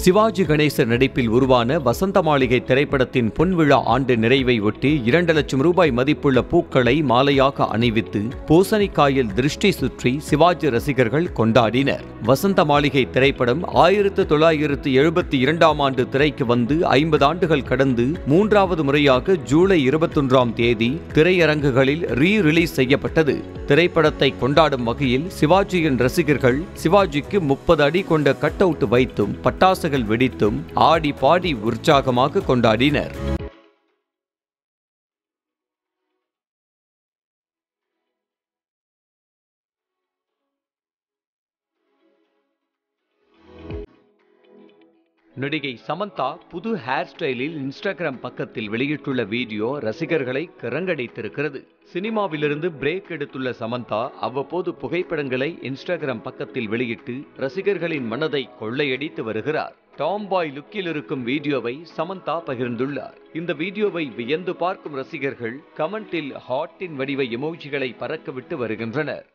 சிவாஜி கணேசன் நடிப்பில் உருவான வசந்த மாளிகை திரைப்படத்தின் பொன்விழா ஆண்டு நிறைவை ஒட்டி இரண்டு லட்சம் ரூபாய் மதிப்புள்ள பூக்களை மாலையாக அணிவித்து பூசணிக்காயில் திருஷ்டி சுற்றி சிவாஜி ரசிகர்கள் கொண்டாடினர் வசந்த மாளிகை திரைப்படம் ஆயிரத்து தொள்ளாயிரத்து எழுபத்தி இரண்டாம் ஆண்டு திரைக்கு வந்து ஐம்பது ஆண்டுகள் கடந்து மூன்றாவது முறையாக ஜூலை இருபத்தொன்றாம் தேதி திரையரங்குகளில் ரீ ரிலீஸ் செய்யப்பட்டது திரைப்படத்தை கொண்டாடும் வகையில் சிவாஜியின் ரசிகர்கள் சிவாஜிக்கு முப்பது அடி கொண்ட கட் அவுட் வைத்தும் பட்டாசுகள் வெடித்தும் ஆடி பாடி உற்சாகமாக கொண்டாடினர் நடிகை சமந்தா புது ஹேர் ஸ்டைலில் இன்ஸ்டாகிராம் பக்கத்தில் வெளியிட்டுள்ள வீடியோ ரசிகர்களை கிறங்கடித்திருக்கிறது சினிமாவிலிருந்து பிரேக் எடுத்துள்ள சமந்தா அவ்வப்போது புகைப்படங்களை இன்ஸ்டாகிராம் பக்கத்தில் வெளியிட்டு ரசிகர்களின் மனதை கொள்ளையடித்து வருகிறார் டாம் பாய் லுக்கில் இருக்கும் வீடியோவை சமந்தா பகிர்ந்துள்ளார் இந்த வீடியோவை வியந்து பார்க்கும் ரசிகர்கள் கமெண்டில் ஹாட்டின் வடிவ எமோஜிகளை பறக்கவிட்டு வருகின்றனர்